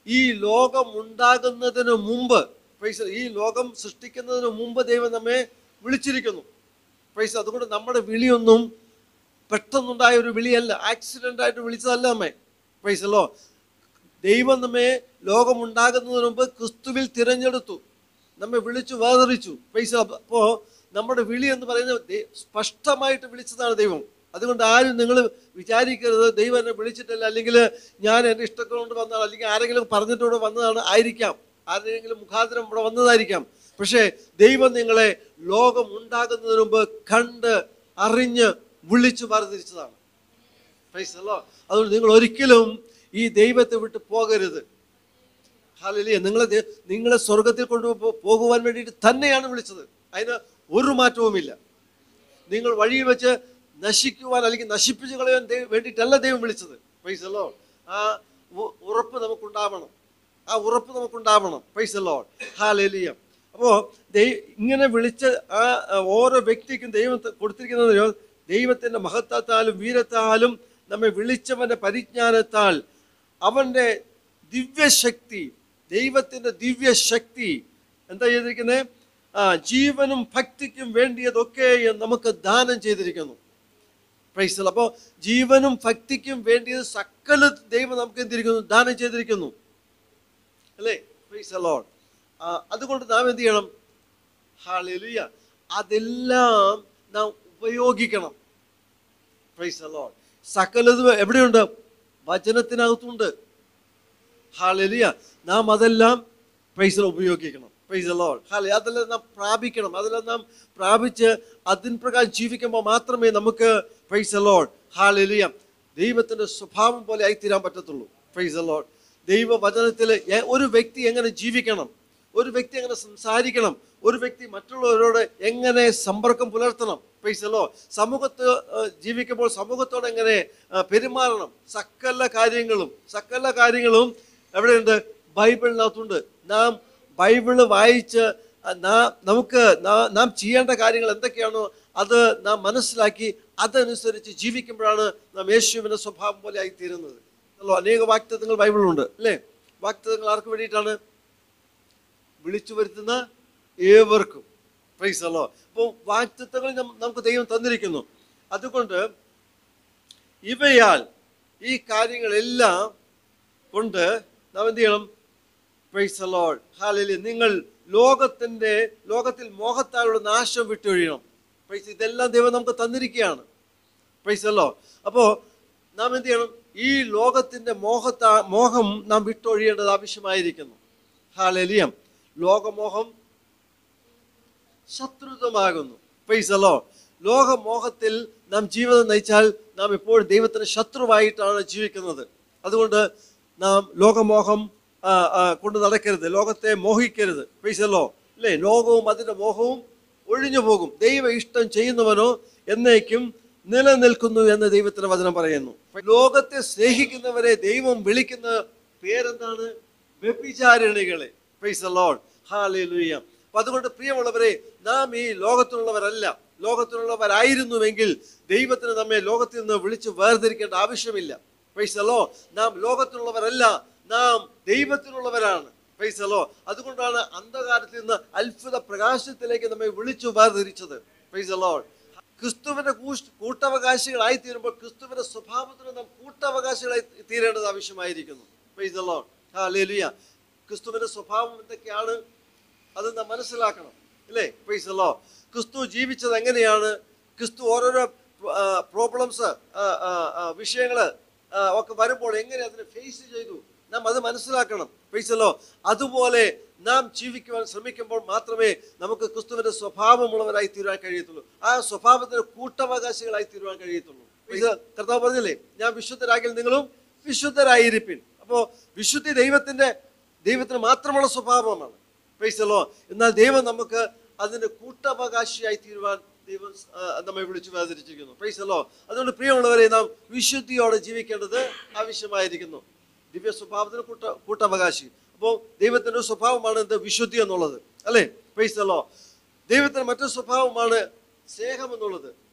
ഈ ലോകം ഉണ്ടാകുന്നതിന് മുമ്പ് പ്രൈസ് ഈ ലോകം സൃഷ്ടിക്കുന്നതിന് മുമ്പ് ദൈവം നമ്മെ വിളിച്ചിരിക്കുന്നു പ്രൈസ് അതുകൊണ്ട് നമ്മുടെ വിളിയൊന്നും പെട്ടെന്നുണ്ടായ ഒരു വിളിയല്ല ആക്സിഡന്റ് ആയിട്ട് വിളിച്ചതല്ല നമ്മെ പ്രൈസല്ലോ ദൈവം നമ്മെ ലോകമുണ്ടാകുന്നതിന് മുമ്പ് ക്രിസ്തുവിൽ തിരഞ്ഞെടുത്തു നമ്മെ വിളിച്ചു വേദറിച്ചു പൈസ അപ്പോ നമ്മുടെ വിളി എന്ന് പറയുന്നത് ദൈ- സ്പഷ്ടമായിട്ട് വിളിച്ചതാണ് ദൈവം അതുകൊണ്ട് ആരും നിങ്ങൾ വിചാരിക്കരുത് ദൈവം എന്നെ വിളിച്ചിട്ടില്ല അല്ലെങ്കിൽ ഞാൻ എൻ്റെ ഇഷ്ടക്കൊണ്ട് വന്നതാണ് അല്ലെങ്കിൽ ആരെങ്കിലും പറഞ്ഞിട്ടൂടെ വന്നതാണ് ആയിരിക്കാം ആരെങ്കിലും മുഖാന്തരം ഇവിടെ വന്നതായിരിക്കാം പക്ഷേ ദൈവം നിങ്ങളെ ലോകം ഉണ്ടാകുന്നതിന് മുമ്പ് കണ്ട് അറിഞ്ഞ് വിളിച്ചു വേർതിരിച്ചതാണ് പ്രൈസല്ലോ അതുകൊണ്ട് നിങ്ങൾ ഒരിക്കലും ഈ ദൈവത്തെ വിട്ട് പോകരുത് ഹാലലിയ നിങ്ങളെ ദേ- നിങ്ങളെ സ്വർഗത്തിൽ കൊണ്ടു പോകുവാൻ വേണ്ടിയിട്ട് തന്നെയാണ് വിളിച്ചത് അതിന് ഒരു മാറ്റവുമില്ല നിങ്ങൾ വഴിയിൽ വെച്ച് നശിക്കുവാൻ അല്ലെങ്കിൽ നശിപ്പിച്ചു കളയാൻ ദൈവം വേണ്ടിയിട്ടല്ല ദൈവം വിളിച്ചത് പൈസല്ലോ ആ ഉ- ഉറപ്പ് നമുക്കുണ്ടാവണം ആ ഉറപ്പ് നമുക്കുണ്ടാവണം പൈസല്ലോ ഹാലലിയ അപ്പോൾ ദൈ ഇങ്ങനെ വിളിച്ച ആ ആ, ഓരോ വ്യക്തിക്കും ദൈവം ത- കൊടുത്തിരിക്കുന്നത് ദൈവത്തിൻ്റെ മഹത്വത്താലും വീരത്താലും നമ്മെ വിളിച്ചവൻ്റെ പരിജ്ഞാനത്താൽ അവൻ്റെ ദിവ്യശക്തി ദൈവത്തിൻ്റെ ദിവ്യശക്തി എന്താ ചെയ്തിരിക്കുന്നത് ആ ജീവനും ഭക്തിക്കും വേണ്ടിയതൊക്കെ നമുക്ക് ദാനം ചെയ്തിരിക്കുന്നു പ്രൈസൽ അപ്പോൾ ജീവനും ഭക്തിക്കും വേണ്ടിയത് സകല ദൈവം നമുക്ക് എന്തിരിക്കുന്നു ദാനം ചെയ്തിരിക്കുന്നു അല്ലേ പ്രൈസ് ലോഡ് അതുകൊണ്ട് നാം എന്ത് ചെയ്യണം ഹാളിയ അതെല്ലാം നാം ഉപയോഗിക്കണം പ്രൈസ് ലോഡ് സകലതും എവിടെയുണ്ട് വചനത്തിനകത്തുണ്ട് ഹാളിയ നാം അതെല്ലാം പ്രൈസിൽ ഉപയോഗിക്കണം പ്രൈസ് ലോഡ് ഹാലി അതെല്ലാം നാം പ്രാപിക്കണം അതെല്ലാം നാം പ്രാപിച്ച് അതിന് പ്രകാരം ജീവിക്കുമ്പോൾ മാത്രമേ നമുക്ക് പ്രൈസ് ലോഡ് ഹാലിയ ദൈവത്തിൻ്റെ സ്വഭാവം പോലെ ആയിത്തീരാൻ പറ്റത്തുള്ളൂ പ്രൈസ് ലോഡ് ദൈവവചനത്തിൽ എ- ഒരു വ്യക്തി എങ്ങനെ ജീവിക്കണം ഒരു വ്യക്തി എങ്ങനെ സംസാരിക്കണം ഒരു വ്യക്തി മറ്റുള്ളവരോട് എങ്ങനെ സമ്പർക്കം പുലർത്തണം പൈസലോ സമൂഹത്ത് ആ, ജീവിക്കുമ്പോൾ സമൂഹത്തോട് എങ്ങനെ ആ, പെരുമാറണം സകല കാര്യങ്ങളും സകല കാര്യങ്ങളും എവിടെയുണ്ട് ബൈബിളിനകത്തുണ്ട് നാം ബൈബിള് വായിച്ച് ആ, നാ- നമുക്ക് നാ- നാം ചെയ്യേണ്ട കാര്യങ്ങൾ എന്തൊക്കെയാണോ അത് നാം മനസ്സിലാക്കി അതനുസരിച്ച് ജീവിക്കുമ്പോഴാണ് നാം യേശുവിൻ്റെ സ്വഭാവം പോലെ ആയിത്തീരുന്നത് അല്ലോ അനേക വാക്തത്വങ്ങൾ ബൈബിളിലുണ്ട് അല്ലേ വാക്തത്വങ്ങൾ ആർക്ക് വേണ്ടിയിട്ടാണ് വിളിച്ചു വരുത്തുന്ന ഏവർക്കും പ്രൈസ് അല്ലോ അപ്പോൾ വാക്തത്വങ്ങൾ നമുക്ക് ദൈവം തന്നിരിക്കുന്നു അതുകൊണ്ട് ഇവയാൽ ഈ കാര്യങ്ങളെല്ലാം കൊണ്ട് നാം എന്ത് ചെയ്യണം പ്രൈസ് അലോൾ ഹാലലി നിങ്ങൾ ലോകത്തിൻ്റെ ലോകത്തിൽ മോഹത്താലുള്ള നാശം വിട്ടൊഴിയണം പ്രൈസ് ഇതെല്ലാം ദൈവം നമുക്ക് തന്നിരിക്കുകയാണ് പ്രൈസ് അല്ലോ അപ്പോൾ നാം എന്ത് ചെയ്യണം ഈ ലോകത്തിൻ്റെ മോഹത്താ മോഹം നാം വിട്ടൊഴിയേണ്ടത് ആവശ്യമായിരിക്കുന്നു ഹാലലിയം ലോകമോഹം ശത്രുതമാകുന്നു പ്രൈസലോ ലോകമോഹത്തിൽ നാം ജീവിതം നയിച്ചാൽ നാം എപ്പോഴും ദൈവത്തിന് ശത്രുവായിട്ടാണ് ജീവിക്കുന്നത് അതുകൊണ്ട് നാം ലോകമോഹം ആ, ആ, കൊണ്ട് നടക്കരുത് ലോകത്തെ മോഹിക്കരുത് പ്രൈസലോ അല്ലേ ലോകവും അതിൻ്റെ മോഹവും ഒഴിഞ്ഞു പോകും ദൈവ ഇഷ്ടം ചെയ്യുന്നവനോ എന്നേക്കും നിലനിൽക്കുന്നു എന്ന് ദൈവത്തിന്റെ വചനം പറയുന്നു ലോകത്തെ സ്നേഹിക്കുന്നവരെ ദൈവം വിളിക്കുന്ന പേരെന്താണ് വ്യഭിചാരിണികളെ പ്രൈസ് ലോഡ് ഹാലൂയ അപ്പൊ അതുകൊണ്ട് പ്രിയമുള്ളവരെ നാം ഈ ലോകത്തിലുള്ളവരല്ല ലോകത്തിലുള്ളവരായിരുന്നുവെങ്കിൽ ദൈവത്തിന് നമ്മെ ലോകത്തിൽ നിന്ന് വിളിച്ച് വേർതിരിക്കേണ്ട ആവശ്യമില്ല പ്രൈസലോ നാം ലോകത്തിലുള്ളവരല്ല നാം ദൈവത്തിലുള്ളവരാണ് പ്രൈസലോ അതുകൊണ്ടാണ് അന്ധകാരത്തിൽ നിന്ന് അത്ഭുത പ്രകാശത്തിലേക്ക് നമ്മെ വിളിച്ചു വേർതിരിച്ചത് പ്രൈസലോ ക്രിസ്തുവിന്റെ കൂഷ്- കൂട്ടവകാശികളായി തീരുമ്പോൾ ക്രിസ്തുവിന്റെ സ്വഭാവത്തിന് നാം കൂട്ടവകാശികളായി തീരേണ്ടത് ആവശ്യമായിരിക്കുന്നു പ്രൈസലോ ഹാ ലേലുയ ക്രിസ്തുവിന്റെ സ്വഭാവം എന്തൊക്കെയാണ് അത് നാം മനസ്സിലാക്കണം ഇല്ലേ പ്രൈസലോ ക്രിസ്തു ജീവിച്ചത് എങ്ങനെയാണ് ക്രിസ്തു ഓരോരോ പ്രോബ്ലംസ് വിഷയങ്ങൾ ഒക്കെ വരുമ്പോൾ എങ്ങനെ അതിനെ ഫേസ് ചെയ്തു നാം അത് മനസ്സിലാക്കണം പ്രൈസലോ അതുപോലെ നാം ജീവിക്കുവാൻ ശ്രമിക്കുമ്പോൾ മാത്രമേ നമുക്ക് ക്രിസ്തുവിന്റെ സ്വഭാവമുള്ളവരായി തീരുവാൻ കഴിയത്തുള്ളൂ ആ സ്വഭാവത്തിന് കൂട്ടവകാശികളായി തീരുവാൻ കഴിയത്തുള്ളൂ പ്രൈസ് കർത്താവ് പറഞ്ഞില്ലേ ഞാൻ വിശുദ്ധരാകിൽ നിങ്ങളും വിശുദ്ധരായിരിപ്പിൻ അപ്പോൾ വിശുദ്ധി ദൈവത്തിന്റെ ദൈവത്തിന് മാത്രമുള്ള സ്വഭാവമാണ് പ്രൈസലോ എന്നാൽ ദൈവം നമുക്ക് അതിന്റെ കൂട്ടവകാശിയായി തീരുവാൻ ദൈവം ആ, നമ്മെ വിളിച്ചു വേദനിച്ചിരിക്കുന്നു പ്രൈസലോ അതുകൊണ്ട് പ്രിയമുള്ളവരെ നാം വിശുദ്ധിയോടെ ജീവിക്കേണ്ടത് ആവശ്യമായിരിക്കുന്നു ദിവ്യ സ്വഭാവത്തിന് കൂട്ട കൂട്ടവകാശി അപ്പോൾ ദൈവത്തിന്റെ ഒരു സ്വഭാവമാണ് എന്ത് വിശുദ്ധി എന്നുള്ളത് അല്ലേ പ്രൈസലോ ദൈവത്തിന് മറ്റൊരു സ്വഭാവമാണ് സ്നേഹം എന്നുള്ളത്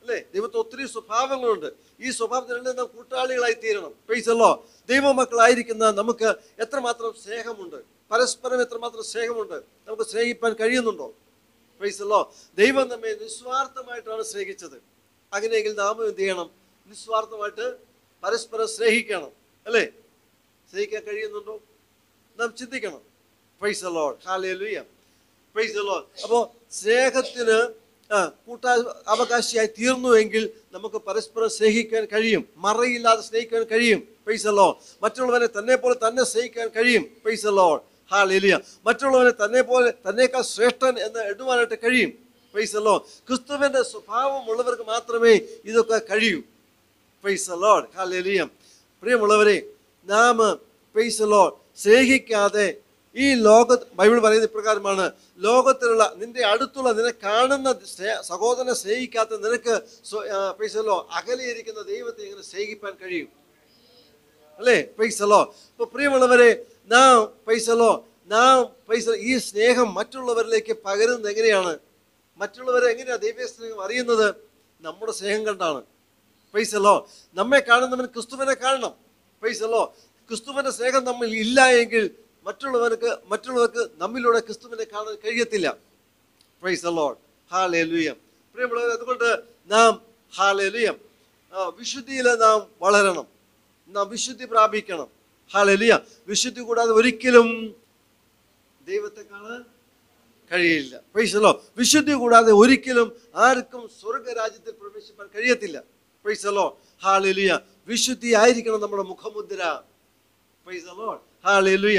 അല്ലേ ദൈവത്തിന് ഒത്തിരി സ്വഭാവങ്ങളുണ്ട് ഈ സ്വഭാവത്തിനെല്ലാം നാം കൂട്ടാളികളായി തീരണം പൈസല്ലോ ദൈവമക്കളായിരിക്കുന്ന നമുക്ക് എത്രമാത്രം സ്നേഹമുണ്ട് പരസ്പരം എത്രമാത്രം സ്നേഹമുണ്ട് നമുക്ക് സ്നേഹിപ്പാൻ കഴിയുന്നുണ്ടോ പൈസല്ലോ ദൈവം നമ്മെ നിസ്വാർത്ഥമായിട്ടാണ് സ്നേഹിച്ചത് അങ്ങനെയെങ്കിൽ നാം എന്ത് ചെയ്യണം നിസ്വാർത്ഥമായിട്ട് പരസ്പരം സ്നേഹിക്കണം അല്ലേ സ്നേഹിക്കാൻ കഴിയുന്നുണ്ടോ നാം ചിന്തിക്കണം praise Lord hallelujah praise Lord അപ്പോൾ സ്നേഹത്തിന് ആ, കൂട്ടാ അവകാശിയായി തീർന്നുവെങ്കിൽ നമുക്ക് പരസ്പരം സ്നേഹിക്കാൻ കഴിയും മറയില്ലാതെ സ്നേഹിക്കാൻ കഴിയും പ്രൈസ് ലോ മറ്റുള്ളവരെ തന്നെ പോലെ തന്നെ സ്നേഹിക്കാൻ കഴിയും പ്രൈസ് ലോ ഹാലേലുയ മറ്റുള്ളവരെ തന്നെ പോലെ തന്നേക്കാൾ ശ്രേഷ്ഠൻ എന്ന് എണ്ണുവാനായിട്ട് കഴിയും പ്രൈസ് ലോ ക്രിസ്തുവിന്റെ സ്വഭാവമുള്ളവർക്ക് മാത്രമേ ഇതൊക്കെ കഴിയൂ പ്രൈസ് ലോഡ് ഹാലേലുയ പ്രിയമുള്ളവരെ നാം പ്രൈസ് ലോഡ് സ്നേഹിക്കാതെ ഈ ലോക ബൈബിൾ പറയുന്ന ഇപ്രകാരമാണ് ലോകത്തിലുള്ള നിന്റെ അടുത്തുള്ള നിന്നെ കാണുന്ന സ്നേ- സഹോദരനെ സ്നേഹിക്കാത്ത നിനക്ക് സ്വ- ആ, പ്രൈസ് ലോ അകലെയിരിക്കുന്ന ദൈവത്തെ എങ്ങനെ സ്നേഹിപ്പാൻ കഴിയും അല്ലേ പൈസലോ ഇപ്പൊ പ്രിയമുള്ളവരെ നാം പൈസലോ നാം പൈസ ഈ സ്നേഹം മറ്റുള്ളവരിലേക്ക് പകരുന്നത് എങ്ങനെയാണ് മറ്റുള്ളവരെ എങ്ങനെയാ ദൈവ സ്നേഹം അറിയുന്നത് നമ്മുടെ സ്നേഹം കണ്ടാണ് പൈസലോ നമ്മെ കാണുന്നവൻ ക്രിസ്തുവിനെ കാണണം പൈസലോ ക്രിസ്തുവിന്റെ സ്നേഹം നമ്മിൽ ഇല്ല എങ്കിൽ മറ്റുള്ളവർക്ക് മറ്റുള്ളവർക്ക് നമ്മിലൂടെ ക്രിസ്തുവിനെ കാണാൻ കഴിയത്തില്ല പ്രൈസ് ലോഡ് ഹാലേലുയ പ്രിയമുള്ളവർ അതുകൊണ്ട് നാം ഹാലേലുയ വിശുദ്ധിയിൽ നാം വളരണം നാം വിശുദ്ധി പ്രാപിക്കണം ഹാലേലുയ വിശുദ്ധി കൂടാതെ ഒരിക്കലും ദൈവത്തെ കാണാൻ കഴിയില്ല പ്രൈസലോ വിശുദ്ധി കൂടാതെ ഒരിക്കലും ആർക്കും സ്വർഗരാജ്യത്തിൽ പ്രവേശിപ്പാൻ കഴിയത്തില്ല പ്രൈസലോ ഹാലേലുയ വിശുദ്ധി ആയിരിക്കണം നമ്മുടെ മുഖമുദ്ര പ്രൈസലോ ഹാലേലുയ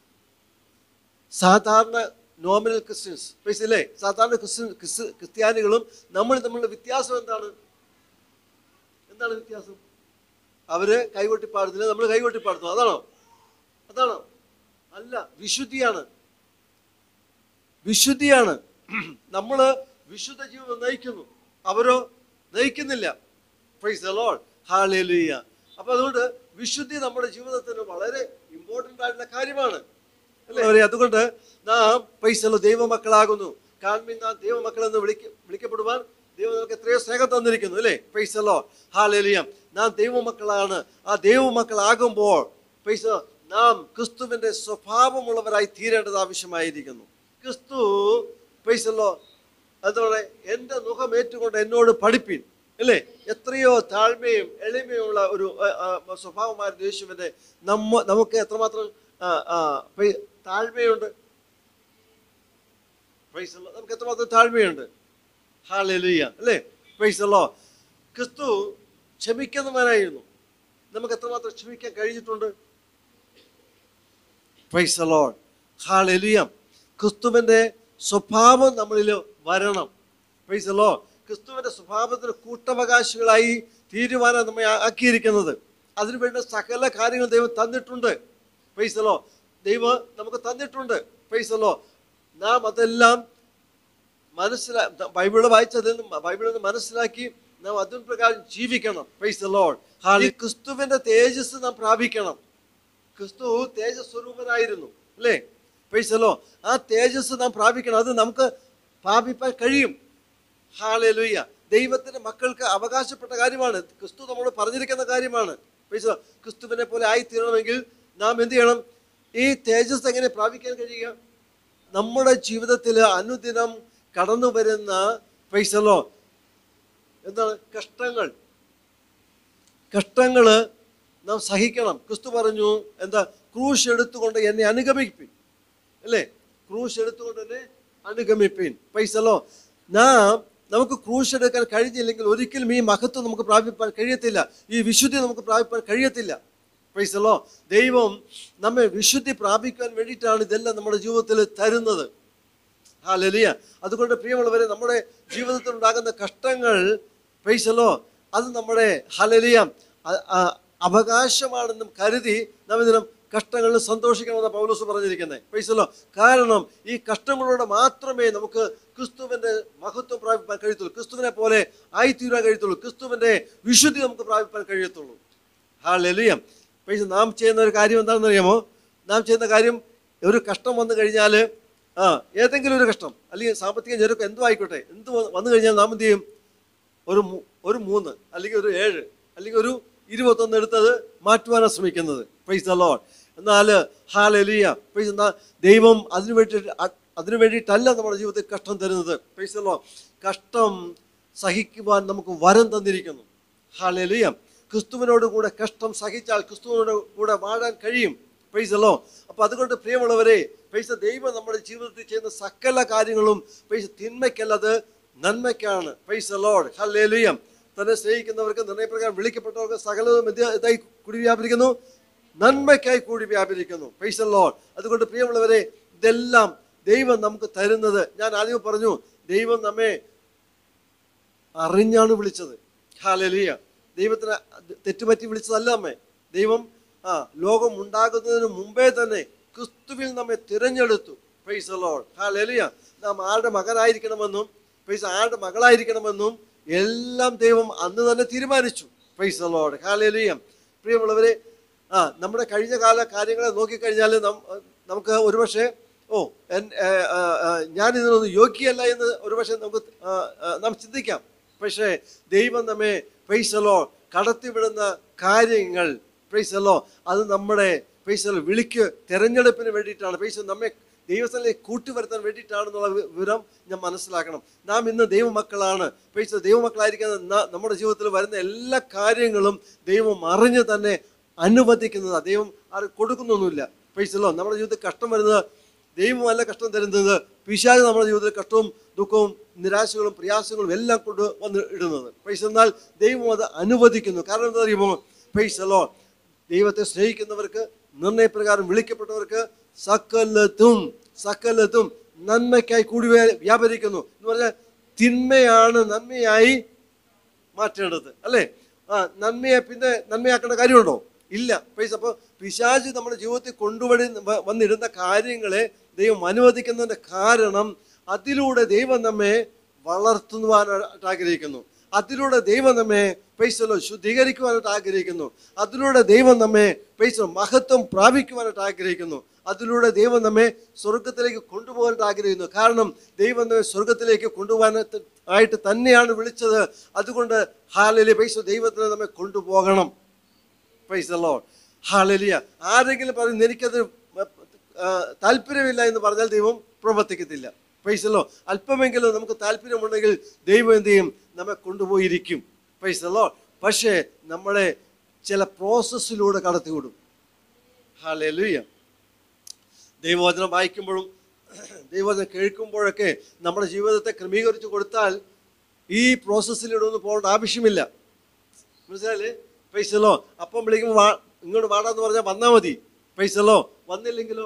സാധാരണ നോമിനൽ ക്രിസ്ത്യൻസ് പൈസല്ലേ സാധാരണ ക്രിസ്ത്യൻ ക്രിസ് ക്രിസ്ത്യാനികളും നമ്മൾ തമ്മിലുള്ള വ്യത്യാസം എന്താണ് എന്താണ് വ്യത്യാസം അവര് കൈകൊട്ടി പാടുന്നില്ല നമ്മൾ കൈകൊട്ടി പാടുന്നു അതാണോ അതാണോ അല്ല വിശുദ്ധിയാണ് വിശുദ്ധിയാണ് നമ്മൾ വിശുദ്ധ ജീവിതം നയിക്കുന്നു അവരോ നയിക്കുന്നില്ല പ്രൈസ് ലോഡ് ഹാലേലുയ്യ അപ്പൊ അതുകൊണ്ട് വിശുദ്ധി നമ്മുടെ ജീവിതത്തിന് വളരെ ഇമ്പോർട്ടൻ്റ് ആയിട്ടുള്ള കാര്യമാണ് അല്ലേ അവരെ അതുകൊണ്ട് നാം പൈസలో ദൈവമക്കളാകുന്നു കാൺമീൻ നാം ദൈവമക്കളെന്ന് വിളിക്ക വിളിക്കപ്പെടുവാൻ ദൈവം നമുക്ക് എത്രയോ സ്നേഹം തന്നിരിക്കുന്നു അല്ലേ പൈസലോ ഹാലേലിയം നാം ദൈവമക്കളാണ് ആ ദൈവമക്കളാകുമ്പോൾ പൈസ നാം ക്രിസ്തുവിന്റെ സ്വഭാവമുള്ളവരായി തീരേണ്ടത് ആവശ്യമായിരിക്കുന്നു ക്രിസ്തു പൈസലോ അതുപോലെ എൻ്റെ മുഖം ഏറ്റുകൊണ്ട് എന്നോട് പഠിപ്പിൻ അല്ലേ എത്രയോ താഴ്മയും എളിമയുള്ള ഒരു ആ, ആ, സ്വഭാവമായിരുന്നു യേശുവിൻ്റെ നമ്മ നമുക്ക് എത്രമാത്രം ആ, ആ, പൈ- താഴ്മയുണ്ട് പ്രൈസ് അല്ലോ നമുക്ക് എത്രമാത്രം താഴ്മയുണ്ട് ഹാലലുയ്യ അല്ലേ പ്രൈസ് അല്ലോ ക്രിസ്തു ക്ഷമിക്കുന്നവനായിരുന്നു നമുക്ക് എത്രമാത്രം ക്ഷമിക്കാൻ കഴിഞ്ഞിട്ടുണ്ട് പ്രൈസ് അല്ലോ ഹാലലുയ്യ ക്രിസ്തുവിൻ്റെ സ്വഭാവം നമ്മളിൽ വരണം പ്രൈസ് അല്ലോ ക്രിസ്തുവിൻ്റെ സ്വഭാവത്തിന് കൂട്ടവകാശികളായി തീരുമാനം നമ്മെ ആ- ആക്കിയിരിക്കുന്നത് അതിനുവേണ്ട സകല കാര്യങ്ങൾ ദൈവം തന്നിട്ടുണ്ട് പ്രൈസലോ ദൈവം നമുക്ക് തന്നിട്ടുണ്ട് പ്രൈസലോ നാം അതെല്ലാം മനസ്സിലാ ബൈബിള് വായിച്ചതിൽ നിന്ന് ബൈബിളിൽ നിന്ന് മനസ്സിലാക്കി നാം അതിന് പ്രകാരം ജീവിക്കണം പ്രൈസ് ലോഡ് ഹാലി ക്രിസ്തുവിന്റെ തേജസ് നാം പ്രാപിക്കണം ക്രിസ്തു തേജസ് സ്വരൂപനായിരുന്നു അല്ലേ പ്രൈസലോ ആ തേജസ് നാം പ്രാപിക്കണം അത് നമുക്ക് പ്രാപിപ്പാൻ കഴിയും ഹാലലുയ്യ ദൈവത്തിന്റെ മക്കൾക്ക് അവകാശപ്പെട്ട കാര്യമാണ് ക്രിസ്തു നമ്മോട് പറഞ്ഞിരിക്കുന്ന കാര്യമാണ് പ്രൈസലോ ക്രിസ്തുവിനെ പോലെ ആയിത്തീരണമെങ്കിൽ നാം എന്ത് ചെയ്യണം ഈ തേജസ് എങ്ങനെ പ്രാപിക്കാൻ കഴിയുക നമ്മുടെ ജീവിതത്തിൽ അനുദിനം കടന്നു വരുന്ന പൈസലോ എന്താണ് കഷ്ടങ്ങൾ കഷ്ടങ്ങള് നാം സഹിക്കണം ക്രിസ്തു പറഞ്ഞു എന്താ ക്രൂശ് എടുത്തുകൊണ്ട് എന്നെ അനുഗമിപ്പിൻ അല്ലേ ക്രൂശ് എടുത്തുകൊണ്ട് എന്നെ അനുഗമിപ്പിൻ പൈസലോ നാം നമുക്ക് ക്രൂശ് എടുക്കാൻ കഴിഞ്ഞില്ലെങ്കിൽ ഒരിക്കലും ഈ മഹത്വം നമുക്ക് പ്രാപിപ്പാൻ കഴിയത്തില്ല ഈ വിശുദ്ധി നമുക്ക് പ്രാപിപ്പാൻ കഴിയത്തില്ല പൈസലോ ദൈവം നമ്മെ വിശുദ്ധി പ്രാപിക്കാൻ വേണ്ടിയിട്ടാണ് ഇതെല്ലാം നമ്മുടെ ജീവിതത്തിൽ തരുന്നത് ആ ലലിയ അതുകൊണ്ട് പ്രിയമുള്ളവരെ നമ്മുടെ ജീവിതത്തിൽ ഉണ്ടാകുന്ന കഷ്ടങ്ങൾ പൈസലോ അത് നമ്മുടെ ഹലലിയ അവകാശമാണെന്നും കരുതി നാം ഇതിനും കഷ്ടങ്ങളിൽ സന്തോഷിക്കണമെന്ന് പൗലോസ് പറഞ്ഞിരിക്കുന്നത് പൈസലോ കാരണം ഈ കഷ്ടങ്ങളിലൂടെ മാത്രമേ നമുക്ക് ക്രിസ്തുവിന്റെ മഹത്വം പ്രാപിപ്പാൻ കഴിയത്തുള്ളൂ ക്രിസ്തുവിനെ പോലെ ആയിത്തീരാൻ കഴിയത്തുള്ളൂ ക്രിസ്തുവിന്റെ വിശുദ്ധി നമുക്ക് പ്രാപിപ്പാൻ കഴിയത്തുള്ളൂ ഹാ ലലിയം പൈസ നാം ചെയ്യുന്ന ഒരു കാര്യം എന്താണെന്ന് അറിയാമോ നാം ചെയ്യുന്ന കാര്യം ഒരു കഷ്ടം വന്നു കഴിഞ്ഞാൽ ആ ഏതെങ്കിലും ഒരു കഷ്ടം അല്ലെങ്കിൽ സാമ്പത്തിക ഞെരുക്കം എന്തോ ആയിക്കോട്ടെ എന്ത് വ- വന്നു കഴിഞ്ഞാൽ നാം എന്ത് ചെയ്യും ഒരു മു- ഒരു മൂന്ന് അല്ലെങ്കിൽ ഒരു ഏഴ് അല്ലെങ്കിൽ ഒരു ഇരുപത്തൊന്ന് എടുത്തത് മാറ്റുവാനാണ് ശ്രമിക്കുന്നത് പ്രൈസ് ദ ലോഡ് എന്നാൽ ഹാലലിയ പ്രൈസ് എന്നാ ദൈവം അതിനു വേണ്ടി അതിനു വേണ്ടിയിട്ടല്ല നമ്മുടെ ജീവിതത്തിൽ കഷ്ടം തരുന്നത് പ്രൈസ് ദ ലോഡ് കഷ്ടം സഹിക്കുവാൻ നമുക്ക് വരം തന്നിരിക്കുന്നു ഹാലലിയ ക്രിസ്തുവിനോട് കൂടെ കഷ്ടം സഹിച്ചാൽ ക്രിസ്തുവിനോട് കൂടെ വാഴാൻ കഴിയും പ്രൈസല്ലോ അപ്പൊ അതുകൊണ്ട് പ്രിയമുള്ളവരെ പൈസ ദൈവം നമ്മുടെ ജീവിതത്തിൽ ചെയ്യുന്ന സകല കാര്യങ്ങളും പൈസ തിന്മയ്ക്കല്ലത് നന്മയ്ക്കാണ് പൈസ ലോഡ് ഹല്ലേലൂയം തന്നെ സ്നേഹിക്കുന്നവർക്ക് നിർണയപ്രകാരം വിളിക്കപ്പെട്ടവർക്ക് സകലതും എന്ത് ഇതായി കൂടി വ്യാപരിക്കുന്നു നന്മയ്ക്കായി കൂടി വ്യാപരിക്കുന്നു പൈസ ലോഡ് അതുകൊണ്ട് പ്രിയമുള്ളവരെ ഇതെല്ലാം ദൈവം നമുക്ക് തരുന്നത് ഞാൻ ആദ്യം പറഞ്ഞു ദൈവം നമ്മെ അറിഞ്ഞാണ് വിളിച്ചത് ഹാലലിയ ദൈവത്തിന് തെറ്റുപറ്റി വിളിച്ചതല്ല അമ്മേ ദൈവം ആ ലോകം ഉണ്ടാകുന്നതിന് മുമ്പേ തന്നെ ക്രിസ്തുവിൽ നമ്മെ തിരഞ്ഞെടുത്തു പൈസ ലോഡ് ഹാലലിയ നാം ആരുടെ മകനായിരിക്കണമെന്നും പൈസ ആരുടെ മകളായിരിക്കണമെന്നും എല്ലാം ദൈവം അന്ന് തന്നെ തീരുമാനിച്ചു പൈസ ലോഡ് ഹാലലിയ പ്രിയമുള്ളവരെ ആ നമ്മുടെ കഴിഞ്ഞ കാല കാര്യങ്ങളെ നോക്കിക്കഴിഞ്ഞാൽ നം നമുക്ക് ഒരുപക്ഷെ ഓ എൻ ഏ, ആ, ആ, ഞാൻ ഇതിനൊന്നും യോഗ്യല്ല എന്ന് ഒരുപക്ഷെ നമുക്ക് ആ, ആ, നാം ചിന്തിക്കാം പക്ഷേ ദൈവം നമ്മെ പൈസലോ കടത്തിവിടുന്ന കാര്യങ്ങൾ പൈസലോ അത് നമ്മുടെ പൈസലോ വിളിക്ക് തെരഞ്ഞെടുപ്പിന് വേണ്ടിയിട്ടാണ് പൈസ നമ്മെ ദൈവസ്ഥലേക്ക് കൂട്ടിവരുത്താൻ വേണ്ടിയിട്ടാണെന്നുള്ള വി- വിവരം ഞാൻ മനസ്സിലാക്കണം നാം ഇന്ന് ദൈവമക്കളാണ് പൈസ ദൈവമക്കളായിരിക്കുന്ന ന- നമ്മുടെ ജീവിതത്തിൽ വരുന്ന എല്ലാ കാര്യങ്ങളും ദൈവം അറിഞ്ഞ് തന്നെ അനുവദിക്കുന്നതാണ് ദൈവം ആരും കൊടുക്കുന്നൊന്നുമില്ല പൈസലോ നമ്മുടെ ജീവിതത്തിൽ കഷ്ടം വരുന്നത് ദൈവമല്ല കഷ്ടം തരുന്നത് പിശാച് നമ്മുടെ ജീവിതത്തിൽ കഷ്ടവും ദുഃഖവും നിരാശകളും പ്രയാസങ്ങളും എല്ലാം കൊണ്ട് വന്ന് ഇടുന്നത് പൈസ എന്നാൽ ദൈവം അത് അനുവദിക്കുന്നു കാരണം എന്താ അറിയുമോ പൈസലോ ദൈവത്തെ സ്നേഹിക്കുന്നവർക്ക് നിർണയപ്രകാരം വിളിക്കപ്പെട്ടവർക്ക് സകലത്തും സകലത്തും നന്മയ്ക്കായി കൂടി വ്യാ- വ്യാപരിക്കുന്നു എന്ന് പറഞ്ഞാൽ തിന്മയാണ് നന്മയായി മാറ്റേണ്ടത് അല്ലേ ആ നന്മയെ പിന്നെ നന്മയാക്കേണ്ട കാര്യമുണ്ടോ ഇല്ല പൈസ അപ്പോൾ പിശാച് നമ്മുടെ ജീവിതത്തിൽ കൊണ്ടുവടി വ- വന്നിടുന്ന കാര്യങ്ങളെ ദൈവം അനുവദിക്കുന്നതിൻ്റെ കാരണം അതിലൂടെ ദൈവം നമ്മെ വളർത്തുവാനായിട്ട് ആഗ്രഹിക്കുന്നു അതിലൂടെ ദൈവം നമ്മെ പൈസലോ ശുദ്ധീകരിക്കുവാനായിട്ട് ആഗ്രഹിക്കുന്നു അതിലൂടെ ദൈവം നമ്മെ പൈസ മഹത്വം പ്രാപിക്കുവാനായിട്ട് ആഗ്രഹിക്കുന്നു അതിലൂടെ ദൈവം നമ്മെ സ്വർഗത്തിലേക്ക് കൊണ്ടുപോകാനായിട്ട് ആഗ്രഹിക്കുന്നു കാരണം ദൈവം നമ്മെ സ്വർഗത്തിലേക്ക് കൊണ്ടുപോകാനായിട്ട് ആയിട്ട് തന്നെയാണ് വിളിച്ചത് അതുകൊണ്ട് ഹാലലി പൈസ ദൈവത്തിന് നമ്മെ കൊണ്ടുപോകണം പൈസല്ലോ ഹാലലിയ ആരെങ്കിലും പറയുന്നു എനിക്കത് ആ, താല്പര്യമില്ല എന്ന് പറഞ്ഞാൽ ദൈവം പ്രവർത്തിക്കത്തില്ല പൈസല്ലോ അല്പമെങ്കിലും നമുക്ക് താല്പര്യമുണ്ടെങ്കിൽ ദൈവം എന്ത് ചെയ്യും നമ്മെ കൊണ്ടുപോയിരിക്കും പൈസല്ലോ പക്ഷേ നമ്മളെ ചില പ്രോസസ്സിലൂടെ കടത്തിവിടും ഹാലലുയ്യ ദൈവവചനം വായിക്കുമ്പോഴും ദൈവവചനം കേൾക്കുമ്പോഴൊക്കെ നമ്മുടെ ജീവിതത്തെ ക്രമീകരിച്ച് കൊടുത്താൽ ഈ പ്രോസസ്സിലൂടെ ഒന്നും പോകേണ്ട ആവശ്യമില്ല മനസ്സിലായില്ലേ പൈസലോ അപ്പം വിളിക്കുമ്പോൾ വാ ഇങ്ങോട്ട് വാടാന്ന് പറഞ്ഞാൽ വന്നാൽ മതി പൈസലോ വന്നില്ലെങ്കിലോ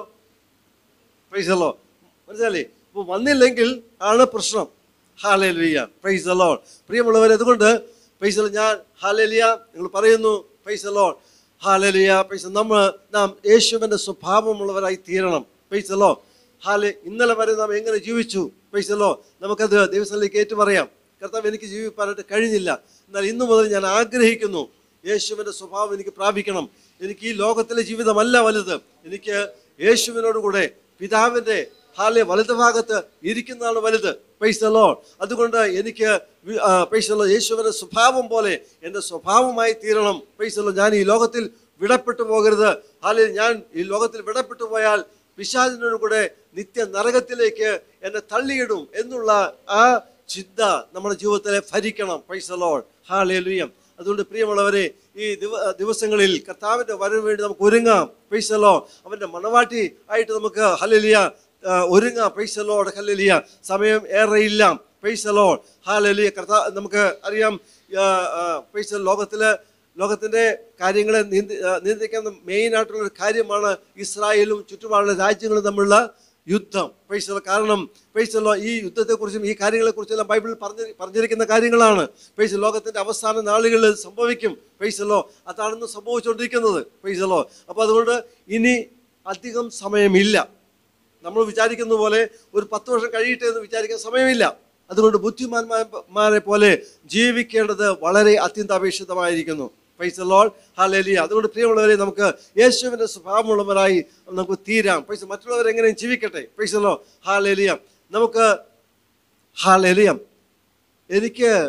പൈസലോ മനസ്സിലായില്ലേ അപ്പോൾ വന്നില്ലെങ്കിൽ ആണ് പ്രശ്നം ഹാലേലിയ പൈസലോ പ്രിയമുള്ളവർ അതുകൊണ്ട് പൈസലോ ഞാൻ ഹാലേലിയ നിങ്ങൾ പറയുന്നു പൈസലോ ഹാലേലിയ പൈസ നമ്മൾ നാം യേശുവിൻ്റെ സ്വഭാവമുള്ളവരായി തീരണം പൈസലോ ഹാലെ ഇന്നലെ വരെ നാം എങ്ങനെ ജീവിച്ചു പൈസലോ നമുക്കത് ദൈവസ്ഥലേക്ക് ഏറ്റു പറയാം കർത്താവ് എനിക്ക് ജീവിപ്പാനായിട്ട് കഴിഞ്ഞില്ല എന്നാൽ ഇന്നു മുതൽ ഞാൻ ആഗ്രഹിക്കുന്നു യേശുവിൻ്റെ സ്വഭാവം എനിക്ക് പ്രാപിക്കണം എനിക്ക് ഈ ലോകത്തിലെ ജീവിതമല്ല വലുത് എനിക്ക് യേശുവിനോട് കൂടെ പിതാവിൻ്റെ ഹാലെ വലത് ഭാഗത്ത് ഇരിക്കുന്നതാണ് വലുത് പൈസലോ അതുകൊണ്ട് എനിക്ക് വി- ആ, പൈസലോ യേശുവിൻ്റെ സ്വഭാവം പോലെ എൻ്റെ സ്വഭാവമായി തീരണം പൈസലോ ഞാൻ ഈ ലോകത്തിൽ വിടപ്പെട്ടു പോകരുത് ഹാലെ ഞാൻ ഈ ലോകത്തിൽ വിടപ്പെട്ടു പോയാൽ പിശാചിനോട് കൂടെ നിത്യ നരകത്തിലേക്ക് എന്നെ തള്ളിയിടും എന്നുള്ള ആ ചിന്ത നമ്മുടെ ജീവിതത്തിലെ ഭരിക്കണം പൈസലോൾ ഹാലേലുയം അതുകൊണ്ട് പ്രിയമുള്ളവരെ ഈ ദിവ ദിവസങ്ങളിൽ കർത്താവിൻ്റെ വരവ് വേണ്ടി നമുക്ക് ഒരുങ്ങാം പൈസലോ അവൻ്റെ മണവാട്ടി ആയിട്ട് നമുക്ക് ഹലലിയ ഒരുങ്ങാം പൈസലോട് ഹലലിയ സമയം ഏറെയില്ല പൈസലോൾ ഹാലലിയ കർത്താ നമുക്ക് അറിയാം ആ, ആ, പൈസ ലോകത്തില് ലോകത്തിന്റെ കാര്യങ്ങളെ നിയന്ത്രി ആ, നിയന്ത്രിക്കുന്ന മെയിൻ ആയിട്ടുള്ള ഒരു കാര്യമാണ് ഇസ്രായേലും ചുറ്റുപാടുള്ള രാജ്യങ്ങളും തമ്മിലുള്ള യുദ്ധം പൈസ കാരണം പൈസലോ ഈ യുദ്ധത്തെക്കുറിച്ചും ഈ കാര്യങ്ങളെക്കുറിച്ചെല്ലാം ബൈബിളിൽ പറഞ്ഞ പറഞ്ഞിരിക്കുന്ന കാര്യങ്ങളാണ് പൈസ ലോകത്തിന്റെ അവസാന നാളുകളിൽ സംഭവിക്കും പൈസലോ അതാണെന്ന് സംഭവിച്ചുകൊണ്ടിരിക്കുന്നത് പൈസലോ അപ്പോൾ അതുകൊണ്ട് ഇനി അധികം സമയമില്ല നമ്മൾ വിചാരിക്കുന്ന പോലെ ഒരു പത്ത് വർഷം കഴിയട്ടെ എന്ന് വിചാരിക്കാൻ സമയമില്ല അതുകൊണ്ട് ബുദ്ധിമാന്മാരെ പോലെ ജീവിക്കേണ്ടത് വളരെ അത്യന്താപേക്ഷിതമായിരിക്കുന്നു പൈസ ലോൾ ഹാലേലിയ അതുകൊണ്ട് പ്രിയമുള്ളവരെ നമുക്ക് യേശുവിൻ്റെ സ്വഭാവമുള്ളവരായി നമുക്ക് തീരാം പൈസ മറ്റുള്ളവർ എങ്ങനെയും ജീവിക്കട്ടെ പൈസ ലോ ഹാലേലിയ നമുക്ക് ഹാലേലിയ എനിക്ക്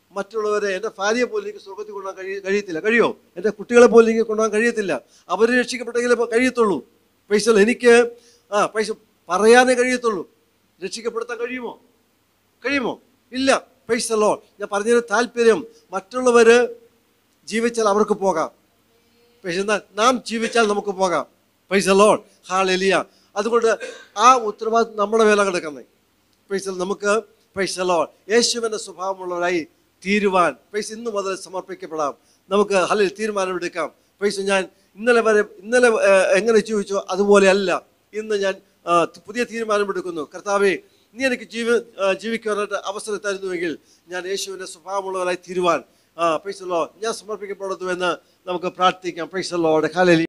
മറ്റുള്ളവരെ എൻ്റെ ഭാര്യയെ പോലും എനിക്ക് സ്വർഗത്തിൽ കൊണ്ടുപോകാൻ കഴിയ കഴിയത്തില്ല കഴിയോ എൻ്റെ കുട്ടികളെ പോലും എനിക്ക് കൊണ്ടുപോകാൻ കഴിയത്തില്ല അവർ രക്ഷിക്കപ്പെട്ടെങ്കിലേ ഇപ്പൊ കഴിയത്തുള്ളൂ പൈസ എനിക്ക് ആ പൈസ പറയാനേ കഴിയത്തുള്ളൂ രക്ഷിക്കപ്പെടുത്താൻ കഴിയുമോ കഴിയുമോ ഇല്ല പൈസ ലോ ഞാൻ പറഞ്ഞതിന് താല്പര്യം മറ്റുള്ളവർ ജീവിച്ചാൽ അവർക്ക് പോകാം പക്ഷെ എന്നാൽ നാം ജീവിച്ചാൽ നമുക്ക് പോകാം പൈസ ലോൺ ഹാൾ എലിയ അതുകൊണ്ട് ആ ഉത്തരവാദിത്വം നമ്മുടെ മേലെ കിടക്കുന്നത് പൈസ നമുക്ക് പൈസ ലോൺ യേശുവിൻ്റെ സ്വഭാവമുള്ളവരായി തീരുവാൻ പൈസ ഇന്നു മുതൽ സമർപ്പിക്കപ്പെടാം നമുക്ക് ഹലിൽ തീരുമാനമെടുക്കാം പൈസ ഞാൻ ഇന്നലെ വരെ ഇന്നലെ ഏർ, എങ്ങനെ ജീവിച്ചോ അതുപോലെ അല്ല ഇന്ന് ഞാൻ ആ, പുതിയ തീരുമാനമെടുക്കുന്നു കർത്താവെ നീ എനിക്ക് ജീവ ആ, ജീവിക്കാനായിട്ട് അവസരം തരുന്നുവെങ്കിൽ ഞാൻ യേശുവിൻ്റെ സ്വഭാവമുള്ളവരായി തീരുവാൻ ആ പൈസ ലോ ഞാൻ സമർപ്പിക്കപ്പെടുന്നു എന്ന് നമുക്ക് പ്രാർത്ഥിക്കാം പൈസ ലോയുടെ ഹാലലി